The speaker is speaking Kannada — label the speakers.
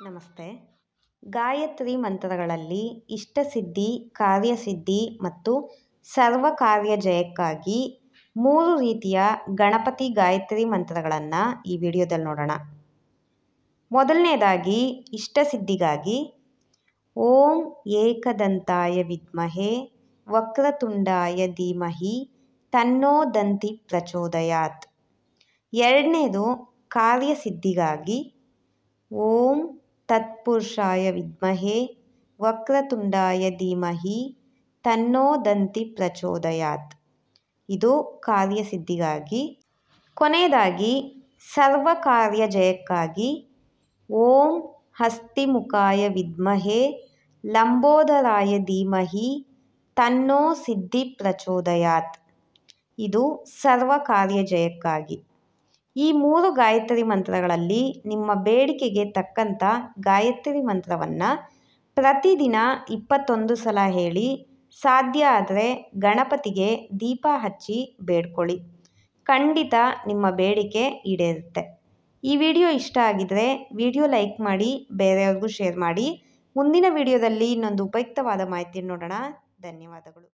Speaker 1: ನಮಸ್ತೆ ಗಾಯತ್ರಿ ಮಂತ್ರಗಳಲ್ಲಿ ಇಷ್ಟಸಿದ್ಧಿ ಕಾರ್ಯಸಿದ್ಧಿ ಮತ್ತು ಸರ್ವ ಕಾರ್ಯ ಜಯಕ್ಕಾಗಿ ಮೂರು ರೀತಿಯ ಗಣಪತಿ ಗಾಯತ್ರಿ ಮಂತ್ರಗಳನ್ನು ಈ ವಿಡಿಯೋದಲ್ಲಿ ನೋಡೋಣ ಮೊದಲನೇದಾಗಿ ಇಷ್ಟಸಿದ್ಧಿಗಾಗಿ ಓಂ ಏಕದಂತಾಯ ವಿದ್ಮಹೆ ವಕ್ರತುಂಡಾಯ ಧೀಮಹಿ ತನ್ನೋ ದಂತಿ ಪ್ರಚೋದಯಾತ್ ಎರಡನೇದು ಕಾರ್ಯಸಿದ್ಧಿಗಾಗಿ ಓಂ ತತ್ಪುರುಷಾಯ ವಿದ್ಮಹೆ ವಕ್ರತುಂಡಾಯ ಧೀಮಹಿ ತನ್ನೋ ದಂತಿ ಪ್ರಚೋದಯಾತ್ ಇದು ಕಾರ್ಯಸಿದ್ಧಿಗಾಗಿ ಕೊನೆಯದಾಗಿ ಸರ್ವ ಕಾರ್ಯ ಜಯಕ್ಕಾಗಿ ಓಂ ಹಸ್ತಿಮುಖಾಯ ವಿದ್ಮಹೆ ಲಂಬೋದರಾಯ ಧೀಮಹಿ ತನ್ನೋ ಸಿದ್ಧಿ ಪ್ರಚೋದಯಾತ್ ಇದು ಸರ್ವ ಕಾರ್ಯ ಜಯಕ್ಕಾಗಿ ಈ ಮೂರು ಗಾಯತ್ರಿ ಮಂತ್ರಗಳಲ್ಲಿ ನಿಮ್ಮ ಬೇಡಿಕೆಗೆ ತಕ್ಕಂಥ ಗಾಯತ್ರಿ ಮಂತ್ರವನ್ನು ಪ್ರತಿದಿನ ಇಪ್ಪತ್ತೊಂದು ಸಲ ಹೇಳಿ ಸಾಧ್ಯ ಆದರೆ ಗಣಪತಿಗೆ ದೀಪ ಹಚ್ಚಿ ಬೇಡ್ಕೊಳ್ಳಿ ಖಂಡಿತ ನಿಮ್ಮ ಬೇಡಿಕೆ ಈಡೇರುತ್ತೆ ಈ ವಿಡಿಯೋ ಇಷ್ಟ ಆಗಿದರೆ ವಿಡಿಯೋ ಲೈಕ್ ಮಾಡಿ ಬೇರೆಯವ್ರಿಗೂ ಶೇರ್ ಮಾಡಿ ಮುಂದಿನ ವಿಡಿಯೋದಲ್ಲಿ ಇನ್ನೊಂದು ಉಪಯುಕ್ತವಾದ ಮಾಹಿತಿಯನ್ನು ನೋಡೋಣ ಧನ್ಯವಾದಗಳು